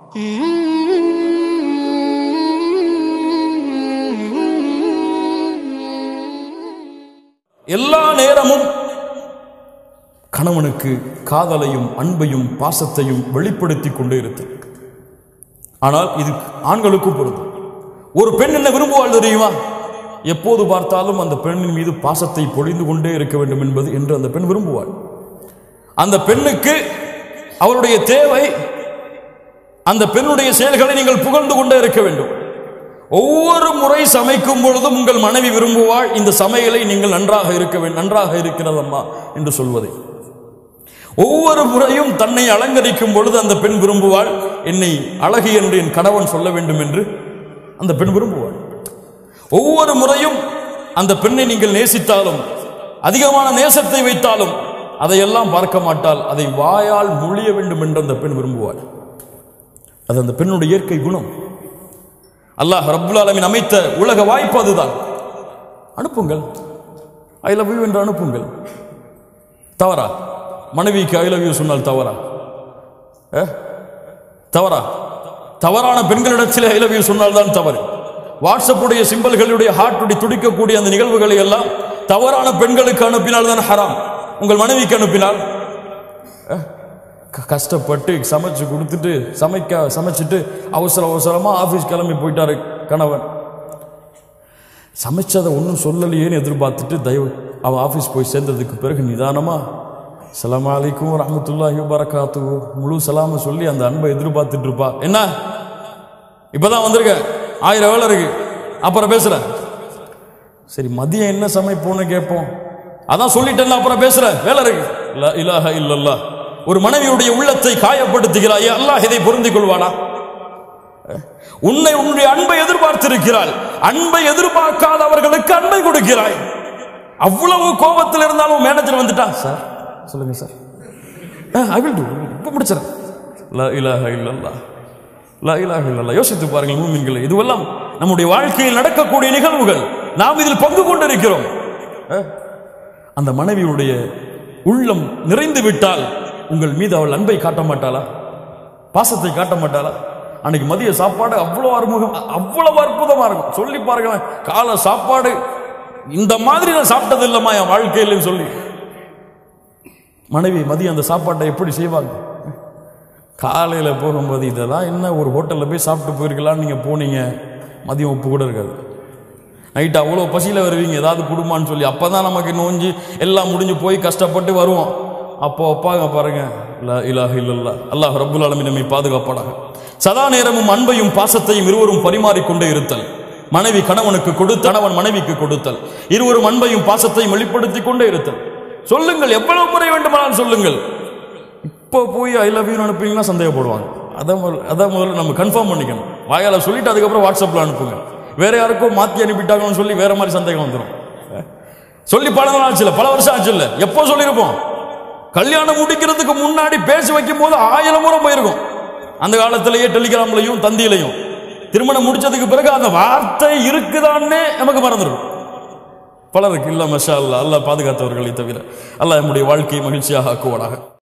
எல்லா நேரமும் கணவனுக்கு காதலையும் அன்பையும் பாசத்தையும் வெளிப்படுத்தி கொண்டே இருக்கு ஆனால் இது ஆண்களுக்கும் பொருந்தும் ஒரு பெண் என்ன விரும்புவாள் தெரியுமா எப்போது பார்த்தாலும் அந்த பெண்ணின் மீது பாசத்தை பொழிந்து கொண்டே இருக்க வேண்டும் என்பது என்று அந்த பெண் விரும்புவாள் அந்த பெண்ணுக்கு அவருடைய தேவை அந்த பெண்ணுடைய செயல்களை நீங்கள் புகழ்ந்து கொண்டே இருக்க வேண்டும் ஒவ்வொரு முறை சமைக்கும் பொழுதும் உங்கள் மனைவி விரும்புவாள் இந்த சமையலை நீங்கள் நன்றாக இருக்க வேண்டும் நன்றாக இருக்கிறதம்மா என்று சொல்வதை ஒவ்வொரு முறையும் தன்னை அலங்கரிக்கும் பொழுது அந்த பெண் விரும்புவாள் என்னை அழகு என்று என் கணவன் சொல்ல வேண்டும் என்று அந்த பெண் விரும்புவாள் ஒவ்வொரு முறையும் அந்த பெண்ணை நீங்கள் நேசித்தாலும் அதிகமான நேசத்தை வைத்தாலும் அதையெல்லாம் பார்க்க மாட்டால் அதை வாயால் மொழிய வேண்டும் என்று அந்த பெண் விரும்புவாள் அது அந்த பெண்ணுடைய இயற்கை குணம் அல்லாஹ் ரப்புல் ஆலமீன் அமைத்த உலக வாய்ப்பு அதுதான் அனுப்புங்கள் ஐ லவ் யூ என்று அனுப்புங்கள் தவறா மனைவிக்கு ஐ லவ் யூ சொன்னால் தவறா ஏ? தவறா தவறான பெண்களிடத்தில் ஐ லவ் யூ சொன்னால் தான் தவறு வாட்ஸ்அப்புடைய சிம்பல்களுடைய ஹார்ட்டுடைய துடிக்கக்கூடிய அந்த நிகழ்வுகளை எல்லாம் தவறான பெண்களுக்கு அனுப்பினால் தான் ஹராம் உங்கள் மனைவிக்கு அனுப்பினால் க- கஷ்டப்பட்டு சமைச்சு கொடுத்துட்டு சமைக்க சமைச்சிட்டு அவசர அவசரமா ஆபீஸ் கிளம்பி போயிட்டாரு கணவன் சமைச்சதை ஒன்றும் சொல்லலையேன்னு எதிர்பார்த்துட்டு தயவு அவன் ஆஃபீஸ் போய் சேர்ந்ததுக்கு பிறகு நிதானமா சலாம் அலைக்கும் ரஹமத்துல்லாஹி வரகாத்து முழு சலாம சொல்லி அந்த அன்பை எதிர்பார்த்துட்டு இருப்பா என்ன இப்பதான் வந்திருக்க ஆயிரம் வேலை இருக்கு அப்புறம் பேசுறேன் சரி மதியம் என்ன சமைப்போம்னு கேட்போம் அதான் சொல்லிட்டேன்ல அப்புறம் பேசுறேன் வேலை இருக்கு லா இலாஹ இல்லல்லாஹ் ஒரு மனைவியுடைய உள்ளத்தை காயப்படுத்துகிறாய் அல்லாஹ் இதை பொருந்திக் கொள்வானா உன்னை உன்னுடைய அன்பை எதிர்பார்த்திருக்கிறாள் அன்பை எதிர்பார்க்காதவர்களுக்கு அன்பை கொடுக்கிறாய் அவ்வளவு கோபத்தில் இருந்தாலும் மேனேஜர் வந்துட்டான் சார் சொல்லுங்க சார் ஐ வில் டு இப்போ முடிச்சிடறேன் லா இலாஹ இல்லல்லாஹ் லா இலாஹ இல்லல்லாஹ் யோசித்து பாருங்கள் மூமின்களே இதுவெல்லாம் நம்முடைய வாழ்க்கையில் நடக்கக்கூடிய நிகழ்வுகள் நாம் இதில் பங்கு கொண்டிருக்கிறோம் அஹ், அந்த மனைவியுடைய உள்ளம் நிறைந்து விட்டால் உங்கள் மீது அவள் அன்பை காட்ட மாட்டாளா பாசத்தை காட்ட மாட்டாளா அன்னைக்கு மதிய சாப்பாடு அவ்வளோ அறுமுகம் அவ்வளவு அற்புதமா இருக்கும் சொல்லி பாருங்களேன் காலை சாப்பாடு இந்த மாதிரி நான் சாப்பிட்டது இல்லைம்மா என் வாழ்க்கையிலன்னு சொல்லி மனைவி மதியம் அந்த சாப்பாட்டை எப்படி செய்வாங்க காலையில் போகும்போது இதெல்லாம் என்ன ஒரு ஹோட்டலில் போய் சாப்பிட்டு போயிருக்கலாம்னு நீங்கள் போனீங்க மதியம் உப்பு கூட இருக்காது நைட்டு அவ்வளோ பசியில் வருவீங்க ஏதாவது குடும்பம்னு சொல்லி அப்போ தான் நமக்கு நோஞ்சு எல்லாம் முடிஞ்சு போய் கஷ்டப்பட்டு வருவோம் அப்போ அப்பாங்க பாருங்க லா இலாஹ இல்லல்லா அல்லாஹ் ரப்புல் ஆலமீன் நம்மை பாதுகாப்பாடாக சதா நேரமும் அன்பையும் பாசத்தையும் இருவரும் பரிமாறிக்கொண்டே இருத்தல் மனைவி கணவனுக்கு கொடுத்து கணவன் மனைவிக்கு கொடுத்தல் இருவரும் அன்பையும் பாசத்தையும் வெளிப்படுத்திக் கொண்டே இருத்தல் சொல்லுங்கள் எவ்வளவு முறை வேண்டுமானாலும் சொல்லுங்கள் இப்போ போய் ஐ லவ் யூ அனுப்புனீங்கன்னா சந்தேகப்படுவாங்க அதை முதல்ல அதை முதல்ல நம்ம கன்ஃபார்ம் பண்ணிக்கணும் வாயால் சொல்லிட்டு அதுக்கப்புறம் வாட்ஸ்அப்பில் அனுப்புங்க வேற யாருக்கோ மாற்றி அனுப்பிட்டாங்கன்னு சொல்லி வேற மாதிரி சந்தேகம் வந்துடும் சொல்லி பல நாள் ஆச்சு இல்ல பல வருஷம் ஆச்சு இல்ல எப்போ சொல்லியிருப்போம் கல்யாணம் முடிக்கிறதுக்கு முன்னாடி பேசி வைக்கும் போது ஆயிரம் முறை போயிருக்கும் அந்த காலத்திலேயே டெலிகிராம்லையும் தந்தியிலையும் திருமணம் முடிச்சதுக்கு பிறகு அந்த வார்த்தை இருக்குதான்னே நமக்கு மறந்துடும் பலருக்கு இல்ல மஷா அல்லா அல்லாஹ் பாதுகாத்தவர்களை தவிர அல்லாஹ் நம்முடைய வாழ்க்கையை மகிழ்ச்சியாக ஆக்குவானாக